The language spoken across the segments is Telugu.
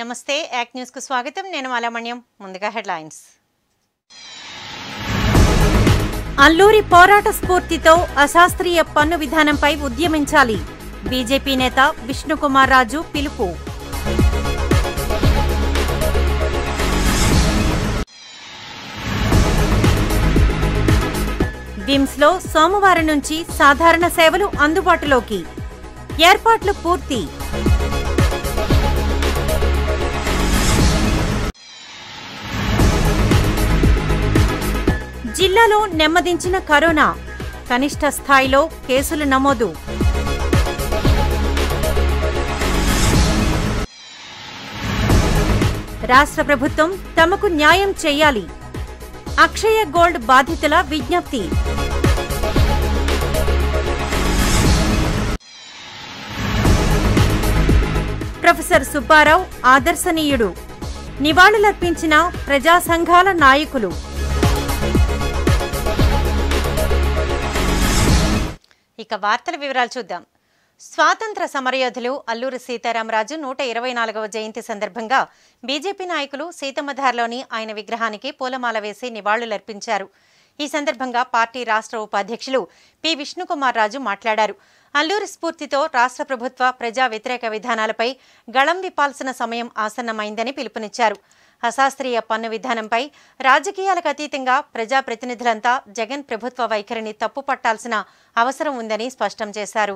నమస్తే యాక్ న్యూస్ కు స్వాగతం నేను మాలామణ్యం ముందుగా హెడ్లైన్స్ అల్లూరి పోరాట స్ఫూర్తితో అశాస్త్రీయ పన్ను విధానంపై ఉద్యమించాలి బీజేపీ నేత విష్ణుకుమార్ రాజు పిలుపు విమ్స్లో సోమవారం నుంచి సాధారణ సేవలు అందుబాటులోకి ఏర్పాట్లు పూర్తి జిల్లాలో నెమ్మదించిన కరోనా కనిష్ట స్థాయిలో కేసులు నమోదు రాష్ట్ర ప్రభుత్వం తమకు న్యాయం చేయాలి అక్షయ గోల్డ్ బాధితుల విజ్ఞప్తి ప్రొఫెసర్ సుబ్బారావు ఆదర్శనీయుడు నివాళులర్పించిన ప్రజా సంఘాల నాయకులు ఇక వార్తల వివరాలు చూద్దాం స్వాతంత్ర సమరయోధులు అల్లూరి సీతారామరాజు నూట ఇరవై నాలుగవ జయంతి సందర్భంగా బీజేపీ నాయకులు సీతమ్మధార్లోని ఆయన విగ్రహానికి పూలమాల వేసి నివాళులర్పించారు ఈ సందర్భంగా పార్టీ రాష్ట్ర ఉపాధ్యక్షులు పి విష్ణుకుమార్ రాజు మాట్లాడారు అల్లూరి స్ఫూర్తితో రాష్ట్ర ప్రభుత్వ ప్రజా వ్యతిరేక విధానాలపై గళం విప్పాల్సిన సమయం ఆసన్నమైందని పిలుపునిచ్చారు అశాస్త్రీయ పన్ను విధానంపై రాజకీయాలకు అతీతంగా ప్రజాప్రతినిధులంతా జగన్ ప్రభుత్వ వైఖరిని తప్పుపట్టాల్సిన అవసరం ఉందని స్పష్టం చేశారు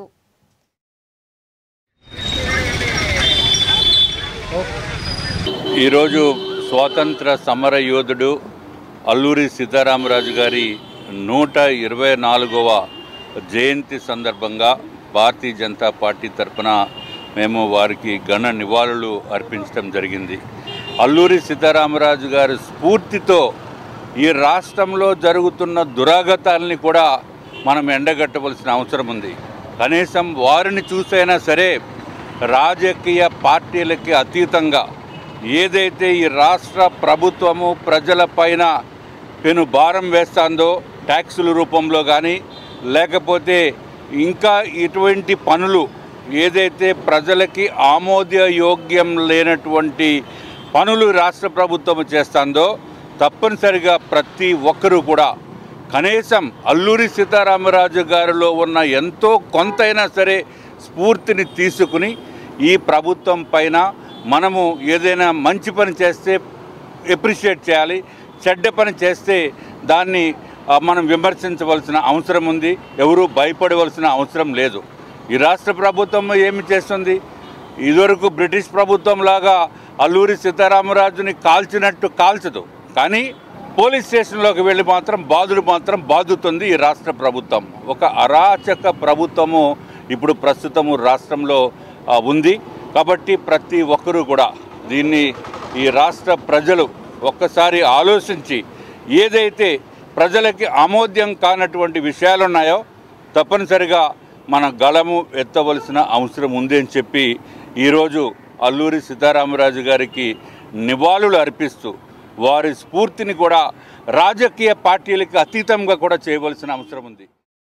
ఈరోజు స్వాతంత్ర సమర యోధుడు అల్లూరి సీతారామరాజు గారి నూట ఇరవై నాలుగవ జయంతి సందర్భంగా భారతీయ జనతా పార్టీ తరఫున మేము వారికి ఘన నివాళులు అర్పించడం జరిగింది అల్లూరి సీతారామరాజు గారి స్ఫూర్తితో ఈ రాష్ట్రంలో జరుగుతున్న దురాగతాలని కూడా మనం ఎండగట్టవలసిన అవసరం ఉంది కనీసం వారిని చూసైనా సరే రాజకీయ పార్టీలకి అతీతంగా ఏదైతే ఈ రాష్ట్ర ప్రభుత్వము ప్రజలపైన పెను భారం వేస్తుందో ట్యాక్సుల రూపంలో కానీ లేకపోతే ఇంకా ఇటువంటి పనులు ఏదైతే ప్రజలకి ఆమోదయోగ్యం లేనటువంటి పనులు రాష్ట్ర ప్రభుత్వం చేస్తుందో తప్పనిసరిగా ప్రతి ఒక్కరూ కూడా కనీసం అల్లూరి సీతారామరాజు గారిలో ఉన్న ఎంతో కొంతైనా సరే స్ఫూర్తిని తీసుకుని ఈ ప్రభుత్వం పైన మనము ఏదైనా మంచి పని చేస్తే ఎప్రిషియేట్ చేయాలి చెడ్డ పని చేస్తే దాన్ని ఆ, మనం విమర్శించవలసిన అవసరం ఉంది ఎవరూ భయపడవలసిన అవసరం లేదు ఈ రాష్ట్ర ప్రభుత్వం ఏమి చేస్తుంది ఇదివరకు బ్రిటిష్ ప్రభుత్వం లాగా అల్లూరి సీతారామరాజుని కాల్చినట్టు కాల్చదు కానీ పోలీస్ స్టేషన్లోకి వెళ్ళి మాత్రం బాధుడు మాత్రం బాదుతుంది ఈ రాష్ట్ర ప్రభుత్వం ఒక అరాచక ప్రభుత్వము ఇప్పుడు ప్రస్తుతము రాష్ట్రంలో ఆ, ఉంది కాబట్టి ప్రతి ఒక్కరూ కూడా దీన్ని ఈ రాష్ట్ర ప్రజలు ఒక్కసారి ఆలోచించి ఏదైతే ప్రజలకి ఆమోద్యం కానటువంటి విషయాలు ఉన్నాయో తప్పనిసరిగా మన గళము ఎత్తవలసిన అవసరం ఉంది అని చెప్పి ఈరోజు అల్లూరి సీతారామరాజు గారికి నివాళులు అర్పిస్తూ వారి స్ఫూర్తిని కూడా రాజకీయ పార్టీలకు అతీతంగా కూడా చేయవలసిన అవసరం ఉంది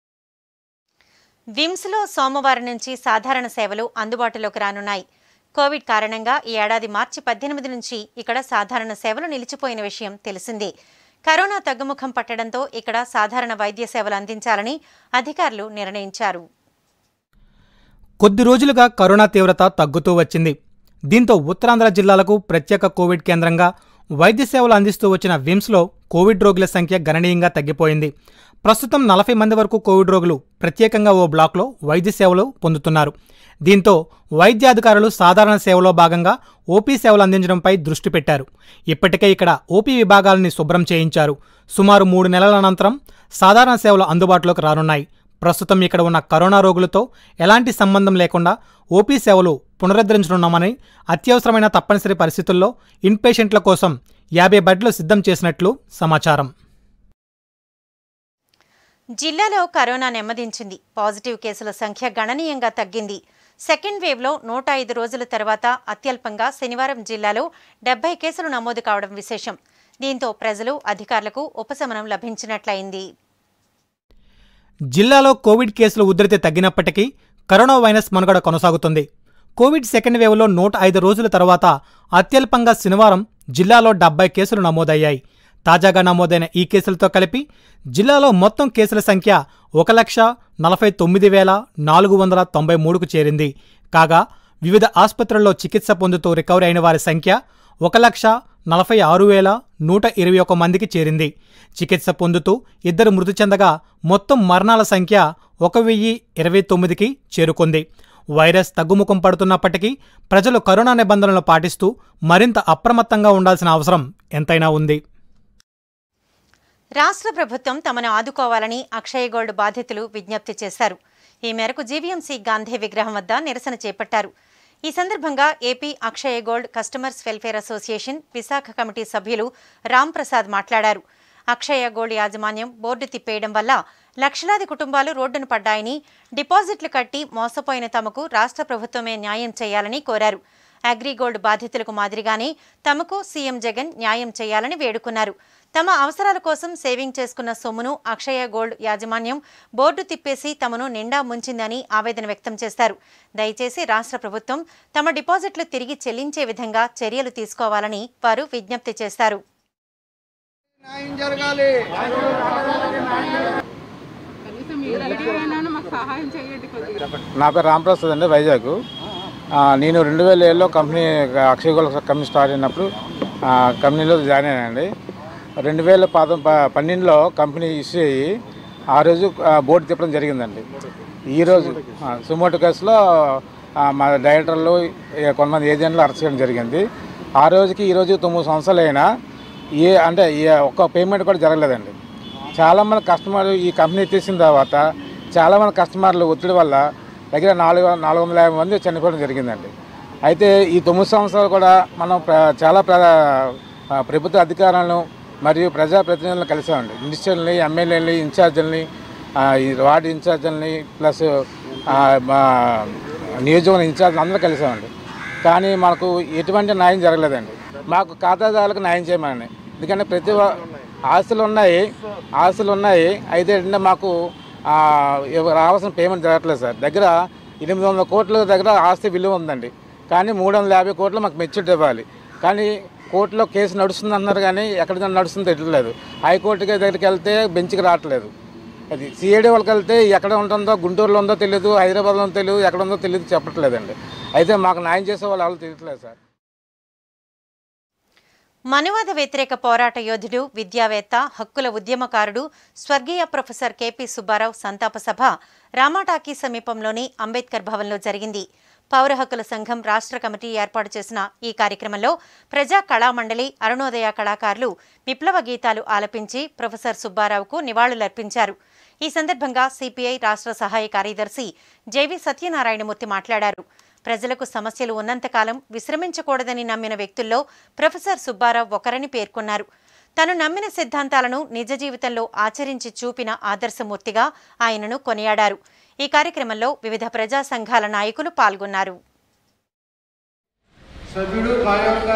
విమ్స్లో సోమవారం నుంచి సాధారణ సేవలు అందుబాటులోకి రానున్నాయి కోవిడ్ కారణంగా ఈ ఏడాది మార్చి పద్దెనిమిది నుంచి ఇక్కడ సాధారణ సేవలు నిలిచిపోయిన విషయం తెలిసిందే కరోనా తగ్గుముఖం పట్టడంతో ఇక్కడ సాధారణ వైద్య సేవలు అందించాలని అధికారులు నిర్ణయించారు కొద్ది రోజులుగా కరోనా తీవ్రత తగ్గుతూ వచ్చింది దీంతో ఉత్తరాంధ్ర జిల్లాలకు ప్రత్యేక కోవిడ్ కేంద్రంగా వైద్య సేవలు అందిస్తూ వచ్చిన విమ్స్లో కోవిడ్ రోగుల సంఖ్య గణనీయంగా తగ్గిపోయింది ప్రస్తుతం నలభై మంది వరకు కోవిడ్ రోగులు ప్రత్యేకంగా ఓ బ్లాక్లో వైద్య సేవలు పొందుతున్నారు దీంతో వైద్యాధికారులు సాధారణ సేవలో భాగంగా ఓపీ సేవలు అందించడంపై దృష్టి పెట్టారు ఇప్పటికే ఇక్కడ ఓపీ విభాగాలని శుభ్రం చేయించారు సుమారు మూడు నెలల అనంతరం సాధారణ సేవలు అందుబాటులోకి రానున్నాయి ప్రస్తుతం ఇక్కడ ఉన్న కరోనా రోగులతో ఎలాంటి సంబంధం లేకుండా ఓపీ సేవలు పునరుద్ధరించనున్నామని అత్యవసరమైన తప్పనిసరి పరిస్థితుల్లో ఇన్పేషెంట్ల కోసం యాభై బెడ్లు సిద్ధం చేసినట్లు సమాచారం జిల్లాలో కరోనా నెమ్మదించింది పాజిటివ్ కేసుల సంఖ్య గణనీయంగా తగ్గింది సెకండ్ వేవ్లో నూట ఐదు రోజుల తర్వాత అత్యల్పంగా శనివారం జిల్లాలో డెబ్బై కేసులు నమోదు కావడం విశేషం దీంతో ప్రజలు అధికారులకు ఉపశమనం లభించినట్లయింది జిల్లాలో కోవిడ్ కేసుల ఉధృతి తగ్గినప్పటికీ కరోనా వైరస్ మనుగడ కొనసాగుతుంది కోవిడ్ సెకండ్ వేవ్లో నూట ఐదు రోజుల తర్వాత అత్యల్పంగా శనివారం జిల్లాలో డెబ్బై కేసులు నమోదయ్యాయి తాజాగా నమోదైన ఈ కేసులతో కలిపి జిల్లాలో మొత్తం కేసుల సంఖ్య ఒక లక్ష నలభై తొమ్మిది వేల నాలుగు వందల తొంభై మూడుకు చేరింది కాగా వివిధ ఆసుపత్రుల్లో చికిత్స పొందుతూ రికవరీ అయిన వారి సంఖ్య ఒక లక్ష నలభై ఆరు వేల నూట ఇరవై ఒక మందికి చేరింది చికిత్స పొందుతూ ఇద్దరు మృతి చెందగా మొత్తం మరణాల సంఖ్య ఒక వెయ్యి ఇరవై తొమ్మిదికి చేరుకుంది వైరస్ తగ్గుముఖం పడుతున్నప్పటికీ ప్రజలు కరోనా నిబంధనలు పాటిస్తూ మరింత అప్రమత్తంగా ఉండాల్సిన అవసరం ఎంతైనా ఉంది రాష్ట్ర ప్రభుత్వం తమను ఆదుకోవాలని అక్షయ గోల్డ్ బాధితులు విజ్ఞప్తి చేశారు ఈ మేరకు జీవీఎంసీ గాంధీ విగ్రహం వద్ద నిరసన చేపట్టారు ఈ సందర్భంగా AP Akshaya gold customers welfare association Visakha committee సభ్యులు రామ్ ప్రసాద్ మాట్లాడారు అక్షయ గోల్డ్ యాజమాన్యం బోర్డు తిప్పేయడం వల్ల లక్షలాది కుటుంబాలు రోడ్డున పడ్డాయని డిపాజిట్లు కట్టి మోసపోయిన తమకు రాష్ట్ర ప్రభుత్వమే న్యాయం చేయాలని కోరారు అగ్రిగోల్డ్ బాధితులకు మాదిరిగానే తమకు సీఎం జగన్ న్యాయం చేయాలని వేడుకున్నారు తమ అవసరాల కోసం సేవింగ్ చేసుకున్న సొమ్మును అక్షయ గోల్డ్ యాజమాన్యం బోర్డు తిప్పేసి తమను నిండా ముంచిందని ఆవేదన వ్యక్తం చేశారు దయచేసి రాష్ట్ర ప్రభుత్వం తమ డిపాజిట్లు తిరిగి చెల్లించే విధంగా చర్యలు తీసుకోవాలని వారు విజ్ఞప్తి చేశారు న్యాయం జరగాలి కనీసం మీరు ఎలాగైనా మాకు సహాయం చేయండి కొద్దిగా నా పేరు రామప్రసాద్ అండి వైజాగ్ ఆ, నేను రెండు వేల ఏడులో company Akshay gold company start అయినప్పుడు ఆ, కంపెనీలో జాయిన్ అయ్యానండి రెండు వేల పద ప- పన్నెండులో కంపెనీ ఇష్యూ అయ్యి ఆ రోజు ఆ, బోర్డు తిప్పడం జరిగిందండి ఈరోజు సుమోటో కేసులో ఆ, మా డైరెక్టర్లు ఇక కొంతమంది ఏజెంట్లు అరెస్ట్ చేయడం జరిగింది ఆ రోజుకి ఈ రోజు తొమ్మిది సంవత్సరాలు అయినా ఏ అంటే ఏ ఒక్క పేమెంట్ కూడా జరగలేదండి చాలామంది కస్టమర్లు ఈ కంపెనీ తీసిన తర్వాత చాలామంది కస్టమర్లు ఒత్తిడి వల్ల దగ్గర నాలుగు నాలుగు వందల యాభై మంది చనిపోవడం జరిగిందండి అయితే ఈ తొమ్మిది సంవత్సరాలు కూడా మనం ప్ర- చాలా ప్ర ఆ, ప్రభుత్వ అధికారులను మరియు ప్రజాప్రతినిధులను కలిసామండి మినిస్టర్ని ఎమ్మెల్యేలని ఇన్ఛార్జీలని ఆ, ఈ వార్డు ఇన్ఛార్జీలని ప్లస్ ఆ, మా నియోజకవర్గ ఇన్ఛార్జీలు అందరూ కలిసామండి కానీ మనకు ఎటువంటి న్యాయం జరగలేదండి మాకు ఖాతాదారులకు న్యాయం చేయమని ఎందుకంటే ప్రతి వా- ఆస్తులు ఉన్నాయి ఆస్తులు ఉన్నాయి అయితే ఏంటంటే మాకు ఆ, ఇవ- రావాల్సిన పేమెంట్ జరగట్లేదు సార్ దగ్గర ఎనిమిది వందల కోట్ల దగ్గర ఆస్తి విలువ ఉందండి కానీ మూడు వందల యాభై కోట్లు మాకు మెచ్యూరిటీ ఇవ్వాలి కానీ కోర్టులో కేసు నడుస్తుంది అంటున్నారు కానీ ఎక్కడ నడుస్తుందో తెలియట్లేదు హైకోర్టుకి దగ్గరికి వెళ్తే బెంచ్కి రావట్లేదు అది సిఐడి వాళ్ళకి వెళ్తే ఎక్కడ ఉంటుందో గుంటూరులో ఉందో తెలియదు హైదరాబాద్లో ఉందో తెలియదు ఎక్కడ ఉందో తెలియదు చెప్పట్లేదండి అయితే మాకు న్యాయం చేసే వాళ్ళు ఎవరు తెలియట్లేదు సార్ మనువాద వ్యతిరేక పోరాట యోధుడు విద్యావేత్త హక్కుల ఉద్యమకారుడు స్వర్గీయ ప్రొఫెసర్ కెపి సుబ్బారావు సంతాప సభ రామాటాకీ సమీపంలోని అంబేద్కర్ భవన్లో జరిగింది పౌర హక్కుల సంఘం రాష్ట్ర కమిటీ ఏర్పాటు చేసిన ఈ కార్యక్రమంలో ప్రజా కళామండలి అరుణోదయ కళాకారులు విప్లవ గీతాలు ఆలపించి ప్రొఫెసర్ సుబ్బారావుకు నివాళులర్పించారు ఈ సందర్భంగా సిపిఐ రాష్ట్ర సహాయ కార్యదర్శి జేవి సత్యనారాయణమూర్తి మాట్లాడారు ప్రజలకు సమస్యలు ఉన్నంతకాలం విశ్రమించకూడదని నమ్మిన వ్యక్తుల్లో ప్రొఫెసర్ సుబ్బారావు ఒకరని పేర్కొన్నారు తను నమ్మిన సిద్ధాంతాలను నిజ జీవితంలో ఆచరించి చూపిన ఆదర్శమూర్తిగా ఆయనను కొనియాడారు ఈ కార్యక్రమంలో వివిధ ప్రజా సంఘాల నాయకులు పాల్గొన్నారు సభ్యుడు కాయొక్క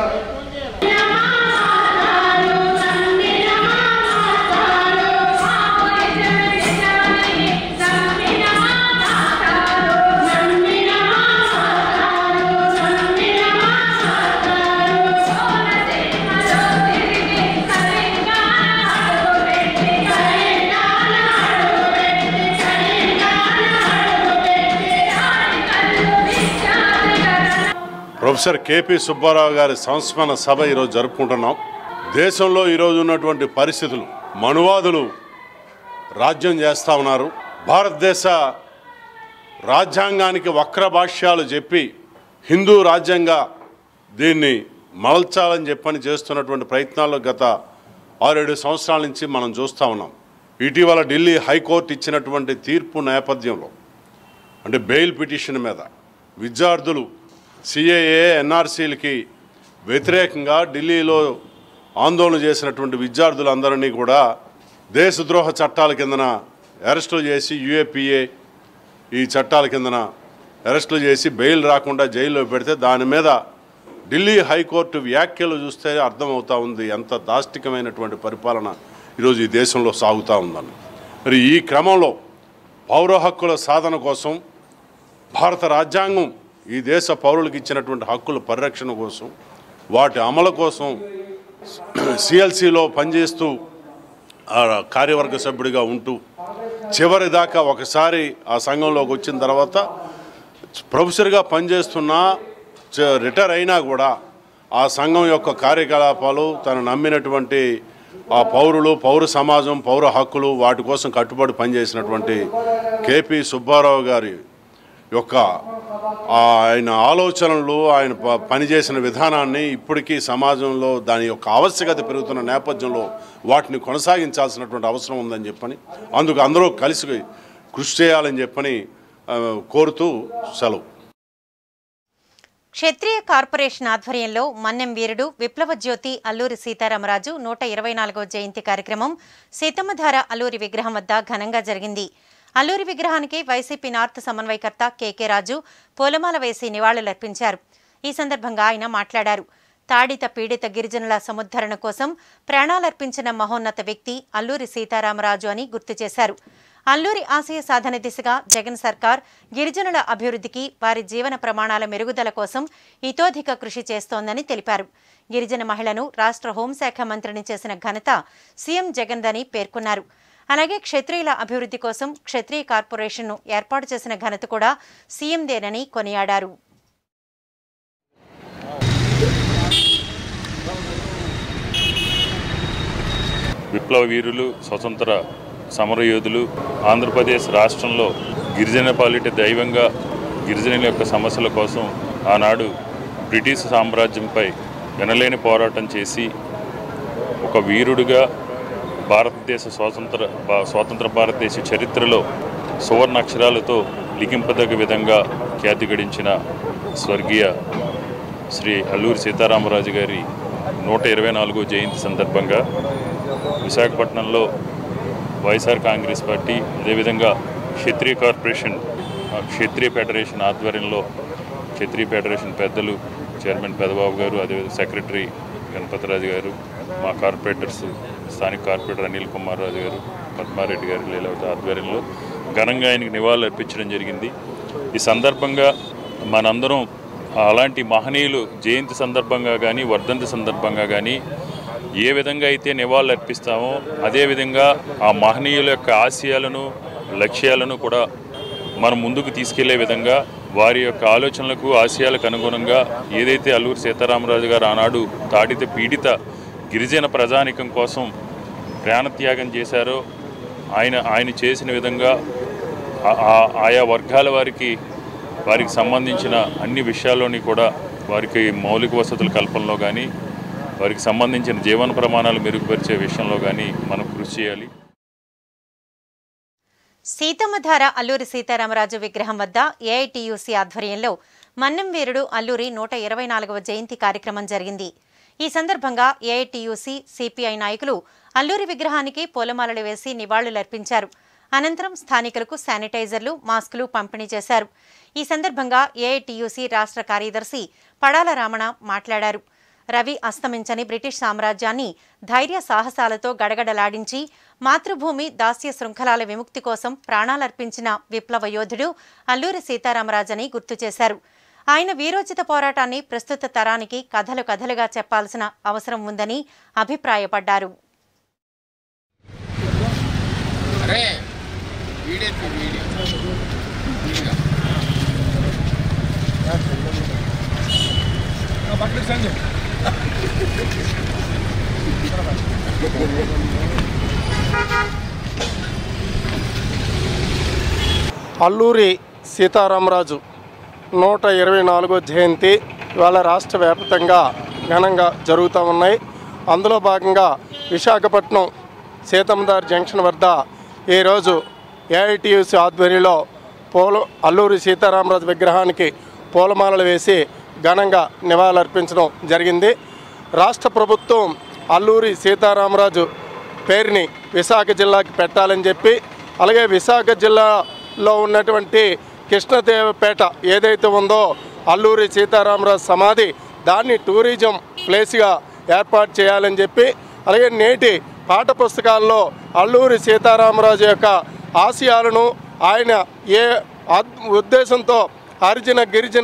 ప్రొఫెసర్ కేపీ సుబ్బారావు గారి సంస్మరణ సభ ఈరోజు జరుపుకుంటున్నాం దేశంలో ఈరోజు ఉన్నటువంటి పరిస్థితులు మనువాదులు రాజ్యం చేస్తూ ఉన్నారు భారతదేశ రాజ్యాంగానికి వక్ర భాష్యాలు చెప్పి హిందూ రాజ్యంగా దీన్ని మలచాలని చెప్పని చేస్తున్నటువంటి ప్రయత్నాలు గత ఆరేడు సంవత్సరాల నుంచి మనం చూస్తూ ఉన్నాం ఇటీవల ఢిల్లీ హైకోర్టు ఇచ్చినటువంటి తీర్పు నేపథ్యంలో అంటే బెయిల్ పిటిషన్ మీద విద్యార్థులు సిఏఏ ఎన్ఆర్సీలకి వ్యతిరేకంగా ఢిల్లీలో ఆందోళన చేసినటువంటి విద్యార్థులందరినీ కూడా దేశద్రోహ చట్టాల కిందన అరెస్టులు చేసి యుఏపిఏ ఈ చట్టాల కిందన అరెస్టులు చేసి బెయిల్ రాకుండా జైల్లో పెడితే దాని మీద ఢిల్లీ హైకోర్టు వ్యాఖ్యలు చూస్తే అర్థమవుతా ఉంది ఎంత దాష్టికమైనటువంటి పరిపాలన ఈరోజు ఈ దేశంలో సాగుతూ ఉందని మరి ఈ క్రమంలో పౌర హక్కుల సాధన కోసం భారత రాజ్యాంగం ఈ దేశ పౌరులకు ఇచ్చినటువంటి హక్కుల పరిరక్షణ కోసం వాటి అమలు కోసం సిఎల్సిలో పనిచేస్తూ ఆ కార్యవర్గ సభ్యుడిగా ఉంటూ చివరి దాకా ఒకసారి ఆ సంఘంలోకి వచ్చిన తర్వాత ప్రొఫెసర్గా పనిచేస్తున్నా చ- రిటైర్ అయినా కూడా ఆ సంఘం యొక్క కార్యకలాపాలు తను నమ్మినటువంటి ఆ పౌరులు పౌర సమాజం పౌర హక్కులు వాటి కోసం కట్టుబడి పనిచేసినటువంటి కేపీ సుబ్బారావు గారి యొక్క ఆ ఆయన ఆలోచనలు ఆయన ప- పనిచేసిన విధానాన్ని ఇప్పటికీ సమాజంలో దాని యొక్క ఆవశ్యకత పెరుగుతున్న నేపథ్యంలో వాటిని కొనసాగించాల్సినటువంటి అవసరం ఉందని చెప్పని అందుకు అందరూ కలిసి కృషి చేయాలని చెప్పని ఆ, కోరుతూ సెలవు క్షత్రియ కార్పొరేషన్ ఆధ్వర్యంలో మన్నెం వీరుడు విప్లవ జ్యోతి అల్లూరి సీతారామరాజు నూట ఇరవై నాలుగవ జయంతి కార్యక్రమం సీతమ్మధార అల్లూరి విగ్రహం వద్ద ఘనంగా జరిగింది అల్లూరి విగ్రహానికి వైసీపీ నార్త్ సమన్వయకర్త కేకే రాజు పూలమాల వేసి నివాళులర్పించారు ఈ సందర్భంగా ఆయన మాట్లాడారు తాడిత పీడిత గిరిజనుల సముద్ధరణ కోసం ప్రాణాలర్పించిన మహోన్నత వ్యక్తి అల్లూరి సీతారామరాజు అని గుర్తు చేశారు అల్లూరి ఆశయ సాధన దిశగా జగన్ సర్కార్ గిరిజనుల అభివృద్ధికి వారి జీవన ప్రమాణాల మెరుగుదల కోసం ఇతోధిక కృషి చేస్తోందని తెలిపారు గిరిజన మహిళను రాష్ట్ర హోంశాఖ మంత్రిని చేసిన ఘనత సీఎం జగన్దని పేర్కొన్నారు అలాగే క్షత్రియుల అభివృద్ధి కోసం క్షత్రియ కార్పొరేషన్ను ఏర్పాటు చేసిన ఘనత కూడా సీఎందేనని కొనియాడారు విప్లవ వీరులు స్వతంత్ర సమరయోధులు ఆంధ్రప్రదేశ్ రాష్ట్రంలో గిరిజన పాలిట దైవంగా గిరిజనుల యొక్క సమస్యల కోసం ఆనాడు బ్రిటిష్ సామ్రాజ్యంపై వినలేని పోరాటం చేసి ఒక వీరుడుగా భారతదేశ స్వాతంత్ర భా- స్వాతంత్ర భారతదేశ చరిత్రలో సువర్ణ అక్షరాలతో లిఖింపదగ్గ విధంగా ఖ్యాతి గడించిన స్వర్గీయ శ్రీ అల్లూరి సీతారామరాజు గారి నూట ఇరవై నాలుగో జయంతి సందర్భంగా విశాఖపట్నంలో వైఎస్ఆర్ కాంగ్రెస్ పార్టీ అదేవిధంగా క్షత్రియ కార్పొరేషన్ ఆ, క్షత్రియ ఫెడరేషన్ ఆధ్వర్యంలో క్షత్రియ ఫెడరేషన్ పెద్దలు చైర్మన్ పెదబాబు గారు అదేవిధంగా సెక్రటరీ గణపతిరాజు గారు మా కార్పొరేటర్స్ స్థానిక కార్పొరేటర్ అనిల్ కుమార్ రాజు గారు పద్మారెడ్డి గారు లీలావతి ఆధ్వర్యంలో ఘనంగా ఆయనకి నివాళులు అర్పించడం జరిగింది ఈ సందర్భంగా మనందరం అలాంటి మహనీయులు జయంతి సందర్భంగా కానీ వర్ధంతి సందర్భంగా కానీ ఏ విధంగా అయితే నివాళులు అర్పిస్తామో అదేవిధంగా ఆ మహనీయుల యొక్క ఆశయాలను లక్ష్యాలను కూడా మనం ముందుకు తీసుకెళ్లే విధంగా వారి యొక్క ఆలోచనలకు ఆశయాలకు అనుగుణంగా ఏదైతే అల్లూరి సీతారామరాజు గారు ఆనాడు తాడిత పీడిత గిరిజన ప్రజానికం కోసం ప్రాణత్యాగం చేశారో ఆయన ఆయన చేసిన విధంగా ఆ- ఆ- ఆయా వర్గాల వారికి వారికి సంబంధించిన అన్ని విషయాల్లోని కూడా వారికి మౌలిక వసతుల కల్పనలో కానీ వారికి సంబంధించిన జీవన ప్రమాణాలు మెరుగుపరిచే విషయంలో కానీ మనం కృషి చేయాలి సీతమ్మధార అల్లూరి సీతారామరాజు విగ్రహం వద్ద ఏఐటియుసి ఆధ్వర్యంలో మన్నం వీరుడు అల్లూరి నూట ఇరవై నాలుగవ జయంతి కార్యక్రమం జరిగింది ఈ సందర్భంగా ఏఐటియుసి సిపిఐ నాయకులు అల్లూరి విగ్రహానికి పూలమాలలు వేసి నివాళులర్పించారు అనంతరం స్థానికులకు శానిటైజర్లు మాస్కులు పంపిణీ చేశారు ఈ సందర్భంగా ఏఐటియుసి రాష్ట్ర కార్యదర్శి పడాల రామణ మాట్లాడారు రవి అస్తమించని బ్రిటిష్ సామ్రాజ్యాన్ని ధైర్య సాహసాలతో గడగడలాడించి మాతృభూమి దాస్య శృంఖలాల విముక్తి కోసం ప్రాణాలర్పించిన విప్లవ యోధుడు అల్లూరి సీతారామరాజని గుర్తు చేశారు ఆయన వీరోచిత పోరాటాన్ని ప్రస్తుత తరానికి కథలు కథలుగా చెప్పాల్సిన అవసరం ఉందని అభిప్రాయపడ్డారు అరే వీడియో వీడియో అల్లూరి సీతారామరాజు నూట ఇరవై నాలుగో జయంతి ఇవాళ రాష్ట్ర వ్యాప్తంగా ఘనంగా జరుగుతూ ఉన్నాయి అందులో భాగంగా విశాఖపట్నం సీతమ్మదార్ జంక్షన్ వద్ద ఈరోజు ఏఐటియుసి ఆధ్వర్యంలో పూల అల్లూరి సీతారామరాజు విగ్రహానికి పూలమాలలు వేసి ఘనంగా నివాళులర్పించడం జరిగింది రాష్ట్ర ప్రభుత్వం అల్లూరి సీతారామరాజు పేరుని విశాఖ జిల్లాకి పెట్టాలని చెప్పి అలాగే విశాఖ జిల్లాలో ఉన్నటువంటి కృష్ణదేవపేట ఏదైతే ఉందో అల్లూరి సీతారామరాజు సమాధి దాన్ని టూరిజం ప్లేస్గా ఏర్పాటు చేయాలని చెప్పి అలాగే నేటి పాఠ పుస్తకాల్లో అల్లూరి సీతారామరాజు యొక్క ఆశయాలను ఆయన ఏ అద్- ఉద్దేశంతో హరిజన గిరిజన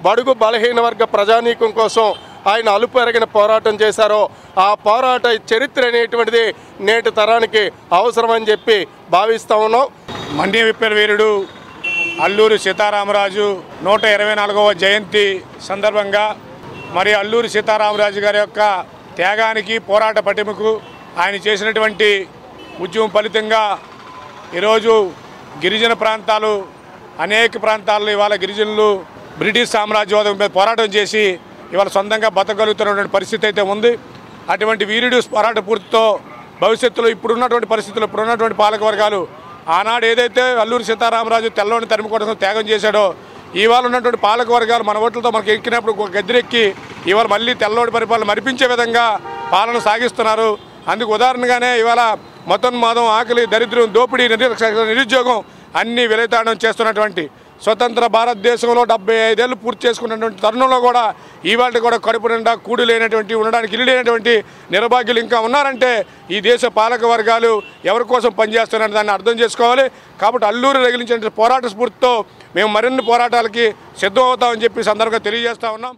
బడుగు బలహీన వర్గ ప్రజానీకం కోసం ఆయన అలుపు ఎరగిన పోరాటం చేశారో ఆ పోరాట చరిత్ర అనేటువంటిది నేటి తరానికి అవసరమని చెప్పి భావిస్తా ఉన్నాం మన్య విప్పిన వీరుడు అల్లూరి సీతారామరాజు నూట ఇరవై నాలుగవ జయంతి సందర్భంగా మరి అల్లూరి సీతారామరాజు గారి యొక్క త్యాగానికి పోరాట పటిమకు ఆయన చేసినటువంటి ఉద్యమం ఫలితంగా ఈరోజు గిరిజన ప్రాంతాలు అనేక ప్రాంతాల్లో ఇవాళ గిరిజనులు బ్రిటిష్ సామ్రాజ్యవాదం మీద పోరాటం చేసి ఇవాళ సొంతంగా బతకగలుగుతున్నటువంటి పరిస్థితి అయితే ఉంది అటువంటి వీరుడు పోరాట పూర్తితో భవిష్యత్తులో ఇప్పుడున్నటువంటి పరిస్థితులు ఇప్పుడున్నటువంటి పాలక వర్గాలు ఆనాడు ఏదైతే అల్లూరి సీతారామరాజు తెల్లని తరిమి కోసం త్యాగం చేశాడో ఇవాళ ఉన్నటువంటి పాలక వర్గాలు మన ఓట్లతో మనకి ఎక్కినప్పుడు ఒక గద్దెరెక్కి ఇవాళ మళ్ళీ తెల్లోడి పరిపాలన మరిపించే విధంగా పాలన సాగిస్తున్నారు అందుకు ఉదాహరణగానే ఇవాళ మతం మాదం ఆకలి దరిద్రం దోపిడీ నిరక్ష- నిరుద్యోగం అన్ని విలతాడం చేస్తున్నటువంటి స్వతంత్ర భారతదేశంలో డెబ్బై ఐదేళ్ళు పూర్తి చేసుకున్నటువంటి తరుణంలో కూడా ఇవాళ కూడా కడుపు నిండా కూడు లేనటువంటి ఉండడానికి ఇల్లు లేనటువంటి నిర్భాగ్యులు ఇంకా ఉన్నారంటే ఈ దేశ పాలక వర్గాలు ఎవరి కోసం పనిచేస్తున్నారని దాన్ని అర్థం చేసుకోవాలి కాబట్టి అల్లూరు రగిలించిన పోరాట స్ఫూర్తితో మేము మరిన్ని పోరాటాలకి సిద్ధం అవుతామని చెప్పి ఈ సందర్భంగా తెలియజేస్తా ఉన్నాం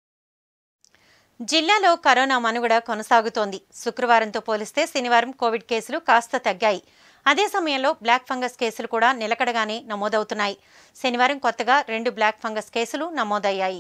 జిల్లాలో కరోనా మనుగడ కొనసాగుతోంది శుక్రవారంతో పోలిస్తే శనివారం కోవిడ్ కేసులు కాస్త తగ్గాయి అదే సమయంలో బ్లాక్ ఫంగస్ కేసులు కూడా నిలకడగానే నమోదవుతున్నాయి శనివారం కొత్తగా రెండు బ్లాక్ ఫంగస్ కేసులు నమోదయ్యాయి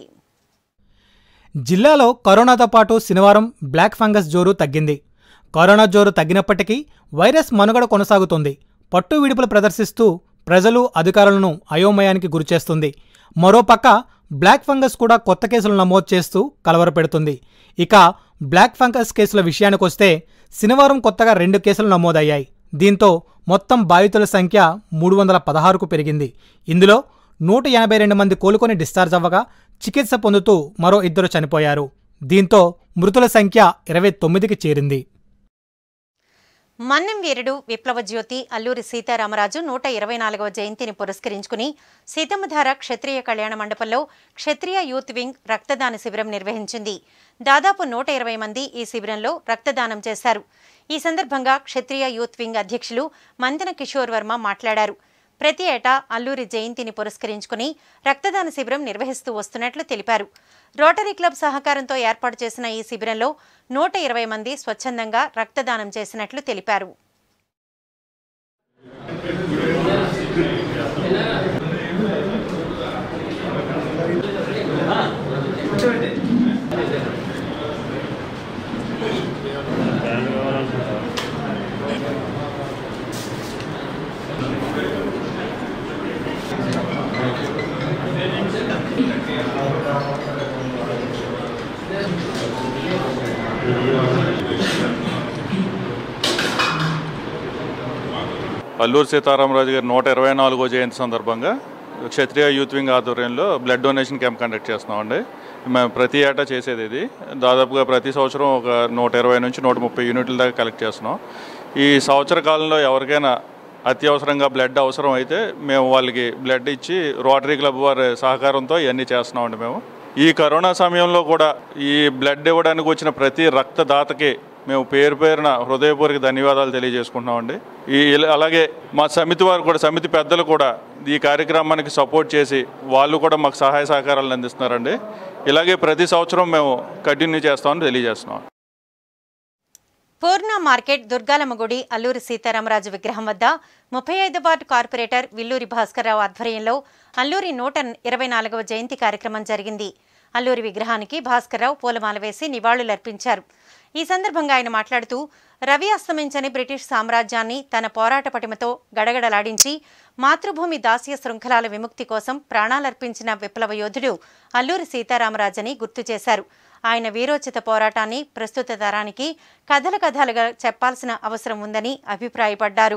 జిల్లాలో కరోనాతో పాటు శనివారం బ్లాక్ ఫంగస్ జోరు తగ్గింది కరోనా జోరు తగ్గినప్పటికీ వైరస్ మనుగడ కొనసాగుతుంది పట్టు విడుపులు ప్రదర్శిస్తూ ప్రజలు అధికారులను అయోమయానికి గురిచేస్తుంది మరోపక్క బ్లాక్ ఫంగస్ కూడా కొత్త కేసులు నమోదు చేస్తూ కలవరపెడుతుంది ఇక బ్లాక్ ఫంగస్ కేసుల విషయానికొస్తే శనివారం కొత్తగా రెండు కేసులు నమోదయ్యాయి దీంతో మొత్తం బాధితుల సంఖ్య మూడు వందల పదహారుకు పెరిగింది ఇందులో నూట ఎనభై రెండు మంది కోలుకొని డిశ్చార్జ్ అవ్వగా చికిత్స పొందుతూ మరో ఇద్దరు చనిపోయారు దీంతో మృతుల సంఖ్య ఇరవై తొమ్మిదికి చేరింది మన్నం వీరుడు విప్లవ జ్యోతి అల్లూరి సీతారామరాజు నూట ఇరవై నాలుగవ జయంతిని పురస్కరించుకుని సీతమ్మధార క్షత్రియ కళ్యాణ మండపంలో క్షత్రియ యూత్ వింగ్ రక్తదాన శిబిరం నిర్వహించింది దాదాపు నూట ఇరవై మంది ఈ శిబిరంలో రక్తదానం చేశారు ఈ సందర్భంగా క్షత్రియ యూత్ వింగ్ అధ్యక్షులు మంతెన కిషోర్ వర్మ మాట్లాడారు ప్రతి ఏటా అల్లూరి జయంతిని పురస్కరించుకుని రక్తదాన శిబిరం నిర్వహిస్తూ వస్తున్నట్లు తెలిపారు రోటరీ క్లబ్ సహకారంతో ఏర్పాటు చేసిన ఈ శిబిరంలో నూట ఇరవై మంది స్వచ్ఛందంగా రక్తదానం చేసినట్లు తెలిపారు అల్లూరు సీతారామరాజు గారి నూట ఇరవై నాలుగో జయంతి సందర్భంగా క్షత్రియ యూత్ వింగ్ ఆధ్వర్యంలో బ్లడ్ డొనేషన్ క్యాంప్ కండక్ట్ చేస్తున్నామండి మేము ప్రతి ఏటా చేసేది ఇది దాదాపుగా ప్రతి సంవత్సరం ఒక నూట ఇరవై నుంచి నూట ముప్పై యూనిట్ల దాకా కలెక్ట్ చేస్తున్నాం ఈ సంవత్సర కాలంలో ఎవరికైనా అత్యవసరంగా బ్లడ్ అవసరం అయితే మేము వాళ్ళకి బ్లడ్ ఇచ్చి రోటరీ క్లబ్ వారి సహకారంతో ఇవన్నీ చేస్తున్నామండి మేము ఈ కరోనా సమయంలో కూడా ఈ బ్లడ్ ఇవ్వడానికి వచ్చిన ప్రతి రక్తదాతకి మేము పేరు పేరున హృదయపూర్వక ధన్యవాదాలు తెలియజేసుకుంటున్నామండి ఈ ఇలా- అలాగే మా సమితి వారు కూడా సమితి పెద్దలు కూడా ఈ కార్యక్రమానికి సపోర్ట్ చేసి వాళ్ళు కూడా మాకు సహాయ సహకారాలు అందిస్తున్నారండి ఇలాగే ప్రతి సంవత్సరం మేము కంటిన్యూ చేస్తామని తెలియజేస్తున్నాం పూర్ణ మార్కెట్ దుర్గాలమ్మ గుడి అల్లూరి సీతారామరాజు విగ్రహం వద్ద ముప్పై ఐదు వార్డు కార్పొరేటర్ విల్లూరి భాస్కర్రావు ఆధ్వర్యంలో అల్లూరి నూట ఇరవై నాలుగవ జయంతి కార్యక్రమం జరిగింది అల్లూరి విగ్రహానికి భాస్కర్రావు పూలమాల వేసి నివాళులర్పించారు ఈ సందర్భంగా ఆయన మాట్లాడుతూ రవి అస్తమించని బ్రిటిష్ సామ్రాజ్యాన్ని తన పోరాట పటిమతో గడగడలాడించి మాతృభూమి దాస్య శృంఖలాల విముక్తి కోసం ప్రాణాలర్పించిన విప్లవ యోధుడు అల్లూరి సీతారామరాజని గుర్తు చేశారు ఆయన వీరోచిత పోరాటాన్ని ప్రస్తుత తరానికి కథల కథలుగా చెప్పాల్సిన అవసరం ఉందని అభిప్రాయపడ్డారు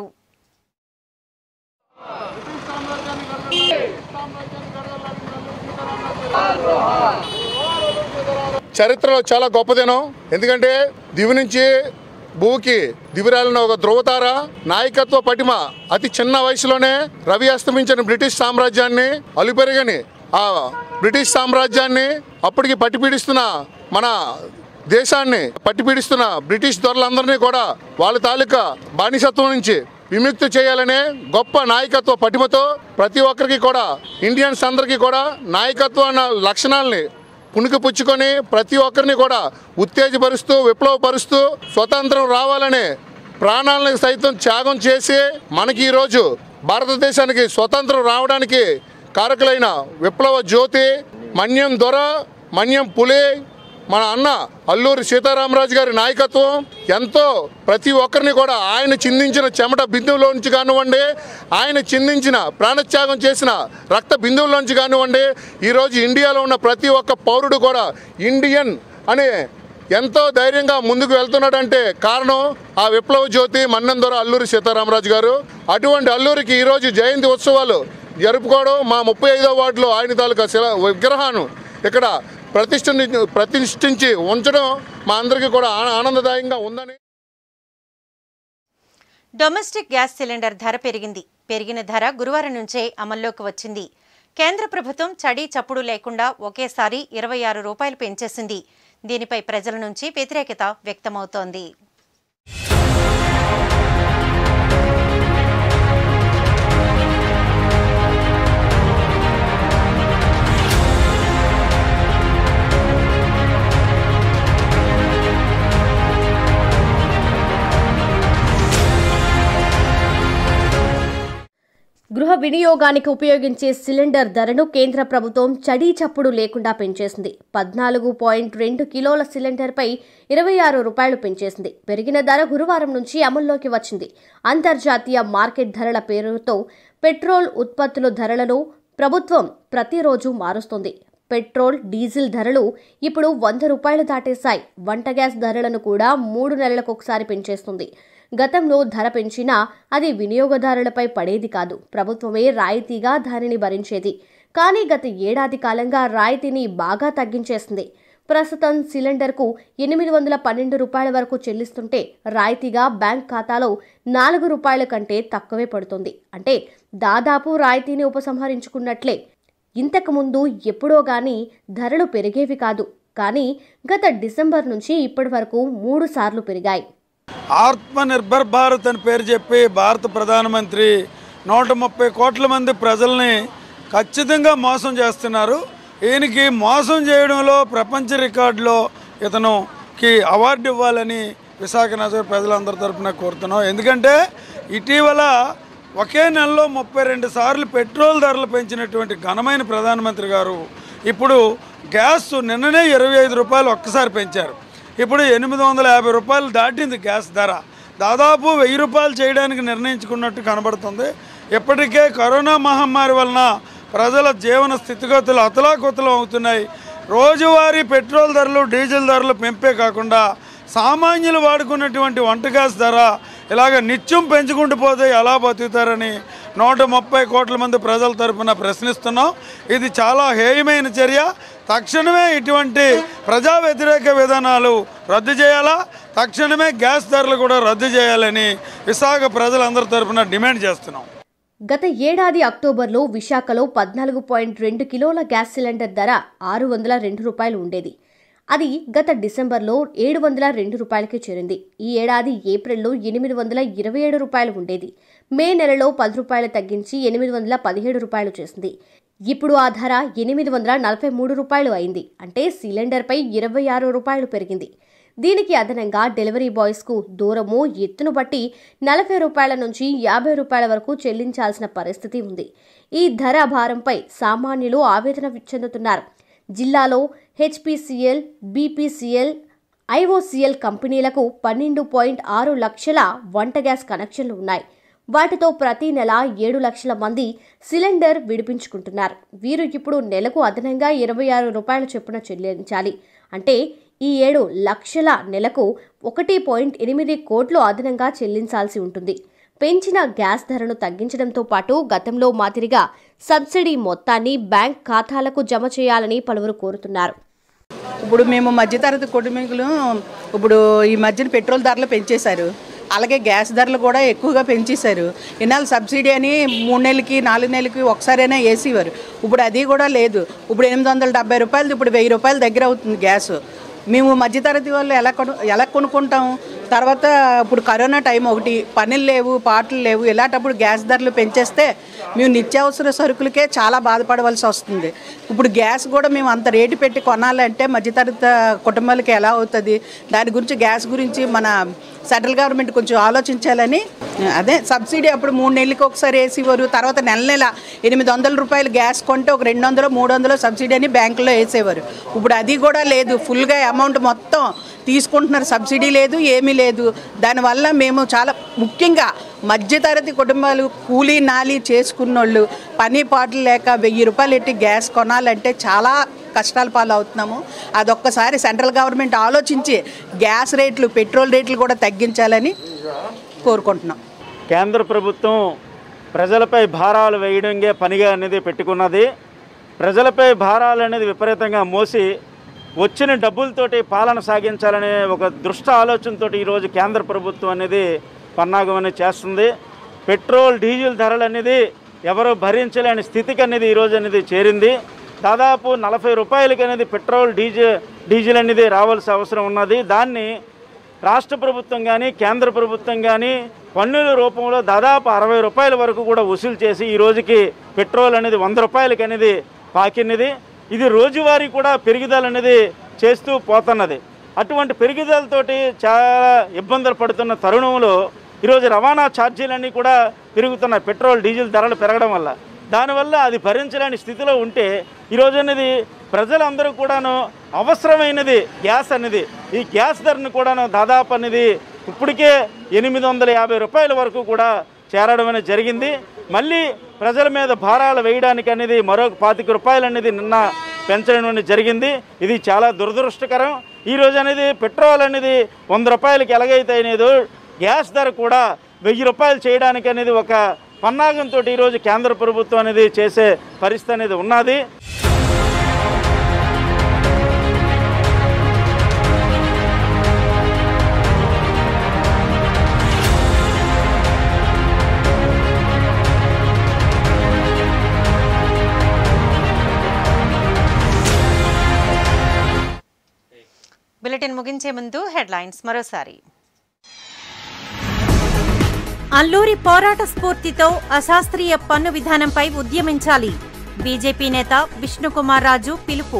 చరిత్రలో చాలా గొప్పదినం ఎందుకంటే దివి నుంచి భూకి దివిరాలిన ఒక ధ్రువతార నాయకత్వ పటిమ అతి చిన్న వయసులోనే రవి అస్తమించిన బ్రిటిష్ సామ్రాజ్యాన్ని అలుపెరగని ఆ బ్రిటిష్ సామ్రాజ్యాన్ని అప్పటికి పట్టిపీడిస్తున్న మన దేశాన్ని పట్టిపీడిస్తున్న బ్రిటిష్ దొరలందరినీ కూడా వాళ్ళ తాలూకా బానిసత్వం నుంచి విముక్తి చేయాలనే గొప్ప నాయకత్వ పటిమతో ప్రతి ఒక్కరికి కూడా ఇండియన్స్ అందరికీ కూడా నాయకత్వ అన్న లక్షణాలని పుణికి పుచ్చుకొని ప్రతి ఒక్కరిని కూడా ఉత్తేజపరుస్తూ విప్లవపరుస్తూ స్వతంత్రం రావాలనే ప్రాణాలను సైతం త్యాగం చేసి మనకి ఈరోజు భారతదేశానికి స్వతంత్రం రావడానికి కారకులైన విప్లవ జ్యోతి మన్యం దొర మన్యం పులి మన అన్న అల్లూరి సీతారామరాజు గారి నాయకత్వం ఎంతో ప్రతి ఒక్కరిని కూడా ఆయన చిందించిన చెమట బిందువులోంచి కానివ్వండి ఆయన చిందించిన ప్రాణత్యాగం చేసిన రక్త బిందువులోంచి కానివ్వండి ఈరోజు ఇండియాలో ఉన్న ప్రతి ఒక్క పౌరుడు కూడా ఇండియన్ అనే ఎంతో ధైర్యంగా ముందుకు వెళ్తున్నాడంటే కారణం ఆ విప్లవ జ్యోతి మన్నెందొర అల్లూరి సీతారామరాజు గారు అటువంటి అల్లూరికి ఈరోజు జయంతి ఉత్సవాలు జరుపుకోవడం మా ముప్పై ఐదో వార్డులో ఆయన తాలూకా శిల విగ్రహాన్ని ఇక్కడ ప్రతిష్ఠ ప్రతిష్ఠించి ఉంచడం మా అందరికీ కూడా ఆన- ఆనందదాయంగా ఉందని డొమెస్టిక్ గ్యాస్ సిలిండర్ ధర పెరిగింది పెరిగిన ధర గురువారం నుంచే అమల్లోకి వచ్చింది కేంద్ర ప్రభుత్వం చడి చప్పుడు లేకుండా ఒకేసారి ఇరవై ఆరు రూపాయలు పెంచేసింది దీనిపై ప్రజల నుంచి వ్యతిరేకత వ్యక్తమవుతోంది గృహ వినియోగానికి ఉపయోగించే సిలిండర్ ధరను కేంద్ర ప్రభుత్వం చడీ చప్పుడు లేకుండా పెంచేసింది పద్నాలుగు పాయింట్ రెండు కిలోల సిలిండర్పై ఇరవై ఆరు రూపాయలు పెంచేసింది పెరిగిన ధర గురువారం నుంచి అమల్లోకి వచ్చింది అంతర్జాతీయ మార్కెట్ ధరల పేరుతో పెట్రోల్ ఉత్పత్తుల ధరలను ప్రభుత్వం ప్రతిరోజు మారుస్తుంది పెట్రోల్ డీజిల్ ధరలు ఇప్పుడు వంద రూపాయలు దాటేశాయి వంట గ్యాస్ ధరలను కూడా మూడు నెలలకు ఒకసారి పెంచేస్తుంది గతంలో ధర పెంచినా అది వినియోగదారులపై పడేది కాదు ప్రభుత్వమే రాయితీగా దానిని భరించేది కానీ గత ఏడాది కాలంగా రాయితీని బాగా తగ్గించేసింది ప్రస్తుతం సిలిండర్కు ఎనిమిది వందల పన్నెండు రూపాయల వరకు చెల్లిస్తుంటే రాయితీగా బ్యాంక్ ఖాతాలో నాలుగు రూపాయల కంటే తక్కువే పడుతుంది అంటే దాదాపు రాయితీని ఉపసంహరించుకున్నట్లే ఇంతకు ముందు ఎప్పుడో గాని ధరలు పెరిగేవి కాదు కానీ గత డిసెంబర్ నుంచి ఇప్పటి వరకు మూడు సార్లు పెరిగాయి ఆత్మ నిర్భర్ భారత్ అని పేరు చెప్పి భారత ప్రధానమంత్రి నూట ముప్పై కోట్ల మంది ప్రజల్ని ఖచ్చితంగా మోసం చేస్తున్నారు ఈయనకి మోసం చేయడంలో ప్రపంచ రికార్డులో ఇతనుకి అవార్డు ఇవ్వాలని విశాఖ నగర ప్రజలందరి తరపున కోరుతున్నాం ఎందుకంటే ఇటీవల ఒకే నెలలో ముప్పై రెండు సార్లు పెట్రోల్ ధరలు పెంచినటువంటి ఘనమైన ప్రధానమంత్రి గారు ఇప్పుడు గ్యాస్ నిన్ననే ఇరవై ఐదు రూపాయలు ఒక్కసారి పెంచారు ఇప్పుడు ఎనిమిది వందల యాభై రూపాయలు దాటింది గ్యాస్ ధర దాదాపు వెయ్యి రూపాయలు చేయడానికి నిర్ణయించుకున్నట్టు కనబడుతుంది ఇప్పటికే కరోనా మహమ్మారి వలన ప్రజల జీవన స్థితిగతులు అతలాకుతలం అవుతున్నాయి రోజువారీ పెట్రోల్ ధరలు డీజిల్ ధరలు పెంపే కాకుండా సామాన్యులు వాడుకున్నటువంటి వంట గ్యాస్ ధర ఇలాగ నిత్యం పెంచుకుంటూ పోతే ఎలా బతుకుతారని నూట ముప్పై కోట్ల మంది ప్రజల తరపున ప్రశ్నిస్తున్నాం ఇది చాలా హేయమైన చర్య తక్షణమే ఇటువంటి ప్రజా వ్యతిరేక విధానాలు రద్దు చేయాలా తక్షణమే గ్యాస్ ధరలు కూడా రద్దు చేయాలని విశాఖ ప్రజలందరి తరపున డిమాండ్ చేస్తున్నాం గత ఏడాది అక్టోబర్లో విశాఖలో పద్నాలుగు పాయింట్ రెండు కిలోల గ్యాస్ సిలిండర్ ధర ఆరు వందల రెండు రూపాయలు ఉండేది అది గత డిసెంబర్లో ఏడు వందల రెండు రూపాయలకి చేరింది ఈ ఏడాది ఏప్రిల్లో ఎనిమిది వందల ఇరవై ఏడు రూపాయలు ఉండేది మే నెలలో పది రూపాయలు తగ్గించి ఎనిమిది వందల పదిహేడు రూపాయలు చేసింది ఇప్పుడు ఆ ధర ఎనిమిది వందల నలభై మూడు రూపాయలు అయింది అంటే సిలిండర్పై ఇరవై ఆరు రూపాయలు పెరిగింది దీనికి అదనంగా డెలివరీ బాయ్స్కు దూరము ఎత్తును బట్టి నలభై రూపాయల నుంచి యాభై రూపాయల వరకు చెల్లించాల్సిన పరిస్థితి ఉంది ఈ ధర భారంపై సామాన్యులు ఆవేదన చెందుతున్నారు జిల్లాలో హెచ్పిసిఎల్ బీపీసీఎల్ ఐఓసీఎల్ కంపెనీలకు పన్నెండు పాయింట్ ఆరు లక్షల వంట గ్యాస్ కనెక్షన్లు ఉన్నాయి వాటితో ప్రతి నెల ఏడు లక్షల మంది సిలిండర్ విడిపించుకుంటున్నారు వీరు ఇప్పుడు నెలకు అదనంగా ఇరవై ఆరు రూపాయల చొప్పున చెల్లించాలి అంటే ఈ ఏడు లక్షల నెలకు ఒకటి పాయింట్ ఎనిమిది కోట్లు అదనంగా చెల్లించాల్సి ఉంటుంది పెంచిన గ్యాస్ ధరను తగ్గించడంతో పాటు గతంలో మాదిరిగా సబ్సిడీ మొత్తాన్ని బ్యాంక్ ఖాతాలకు జమ చేయాలని పలువురు కోరుతున్నారు ఇప్పుడు మేము మధ్యతరగతి కుటుంబీకులు ఇప్పుడు ఈ మధ్యన పెట్రోల్ ధరలు పెంచేశారు అలాగే గ్యాస్ ధరలు కూడా ఎక్కువగా పెంచేశారు ఇన్నాళ్ళు సబ్సిడీ అని మూడు నెలలకి నాలుగు నెలలకి ఒకసారైనా వేసేవారు ఇప్పుడు అది కూడా లేదు ఇప్పుడు ఎనిమిది వందల డెబ్బై రూపాయలు ఇప్పుడు వెయ్యి రూపాయల దగ్గర అవుతుంది గ్యాస్ మేము మధ్యతరగతి వాళ్ళు ఎలా కొను ఎలా కొనుక్కుంటాం తర్వాత ఇప్పుడు కరోనా టైం ఒకటి పనులు లేవు పాటలు లేవు ఇలాంటప్పుడు గ్యాస్ ధరలు పెంచేస్తే మేము నిత్యావసర సరుకులకే చాలా బాధపడవలసి వస్తుంది ఇప్పుడు గ్యాస్ కూడా మేము అంత రేటు పెట్టి కొనాలంటే మధ్యతరగతి కుటుంబాలకి ఎలా అవుతుంది దాని గురించి గ్యాస్ గురించి మన సెంట్రల్ గవర్నమెంట్ కొంచెం ఆలోచించాలని అదే సబ్సిడీ అప్పుడు మూడు నెలలకి ఒకసారి వేసేవారు తర్వాత నెల నెల ఎనిమిది వందల రూపాయలు గ్యాస్ కొంటే ఒక రెండు వందలు మూడు వందలు సబ్సిడీ అని బ్యాంకులో వేసేవారు ఇప్పుడు అది కూడా లేదు ఫుల్గా అమౌంట్ మొత్తం తీసుకుంటున్నారు సబ్సిడీ లేదు ఏమీ లేదు దానివల్ల మేము చాలా ముఖ్యంగా మధ్యతరగతి కుటుంబాలు కూలీ నాలి చేసుకున్నోళ్ళు పని పాటలు లేక వెయ్యి రూపాయలు ఎట్టి గ్యాస్ కొనాలంటే చాలా కష్టాల పాలు అవుతున్నాము అదొక్కసారి సెంట్రల్ గవర్నమెంట్ ఆలోచించి గ్యాస్ రేట్లు పెట్రోల్ రేట్లు కూడా తగ్గించాలని కోరుకుంటున్నాం కేంద్ర ప్రభుత్వం ప్రజలపై భారాలు వేయడంగే పనిగా అనేది పెట్టుకున్నది ప్రజలపై భారాలు అనేది విపరీతంగా మోసి వచ్చిన డబ్బులతోటి పాలన సాగించాలనే ఒక దృష్ట ఆలోచనతో ఈరోజు కేంద్ర ప్రభుత్వం అనేది పన్నాగం అనేది చేస్తుంది పెట్రోల్ డీజిల్ ధరలు అనేది ఎవరు భరించలేని స్థితికి అనేది ఈరోజు అనేది చేరింది దాదాపు నలభై రూపాయలకి అనేది పెట్రోల్ డీజిల్ డీజిల్ అనేది రావాల్సిన అవసరం ఉన్నది దాన్ని రాష్ట్ర ప్రభుత్వం కానీ కేంద్ర ప్రభుత్వం కానీ పన్నుల రూపంలో దాదాపు అరవై రూపాయల వరకు కూడా వసూలు చేసి ఈ రోజుకి పెట్రోల్ అనేది వంద రూపాయలకి అనేది పాకినది ఇది రోజువారీ కూడా పెరుగుదల అనేది చేస్తూ పోతున్నది అటువంటి పెరుగుదలతోటి చాలా ఇబ్బందులు పడుతున్న తరుణంలో ఈరోజు రవాణా ఛార్జీలన్నీ కూడా పెరుగుతున్నాయి పెట్రోల్ డీజిల్ ధరలు పెరగడం వల్ల దానివల్ల అది భరించలేని స్థితిలో ఉంటే ఈరోజు అనేది ప్రజలందరూ కూడాను అవసరమైనది గ్యాస్ అనేది ఈ గ్యాస్ ధరను కూడాను దాదాపు అనేది ఇప్పటికే ఎనిమిది వందల యాభై రూపాయల వరకు కూడా చేరడం అనేది జరిగింది మళ్ళీ ప్రజల మీద భారాలు వేయడానికి అనేది మరొక పాతిక రూపాయలు అనేది నిన్న పెంచడం అనేది జరిగింది ఇది చాలా దురదృష్టకరం ఈరోజు అనేది పెట్రోల్ అనేది వంద రూపాయలకి ఎలాగైతే అనేది గ్యాస్ ధర కూడా వెయ్యి రూపాయలు చేయడానికి అనేది ఒక పన్నాగంతో ఈరోజు కేంద్ర ప్రభుత్వం అనేది చేసే పరిస్థితి అనేది ఉన్నది బులెటిన్ ముగించే ముందు హెడ్లైన్స్ మరోసారి అల్లూరి పోరాట స్ఫూర్తితో అశాస్త్రీయ పన్ను విధానంపై ఉద్యమించాలి బీజేపీ నేత విష్ణుకుమార్ రాజు పిలుపు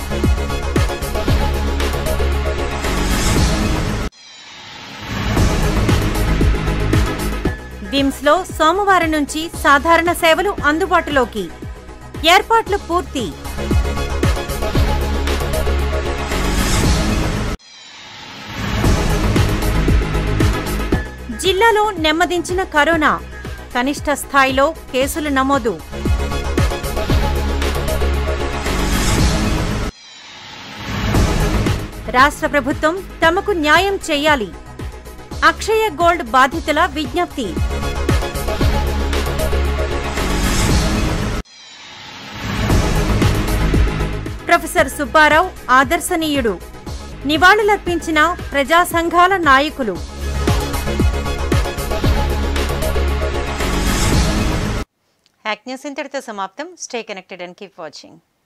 విమ్స్లో సోమవారం నుంచి సాధారణ సేవలు అందుబాటులోకి ఏర్పాట్లు పూర్తి జిల్లాలో నెమ్మదించిన కరోనా కనిష్ట స్థాయిలో కేసులు నమోదు రాష్ట్ర ప్రభుత్వం తమకు న్యాయం చేయాలి అక్షయ గోల్డ్ బాధితుల విజ్ఞప్తి ప్రొఫెసర్ సుబ్బారావు ఆదర్శనీయుడు నివాళులర్పించిన ప్రజా సంఘాల నాయకులు హ్యాక్ న్యూస్ ఇంతటితో సమాప్తం stay connected and keep watching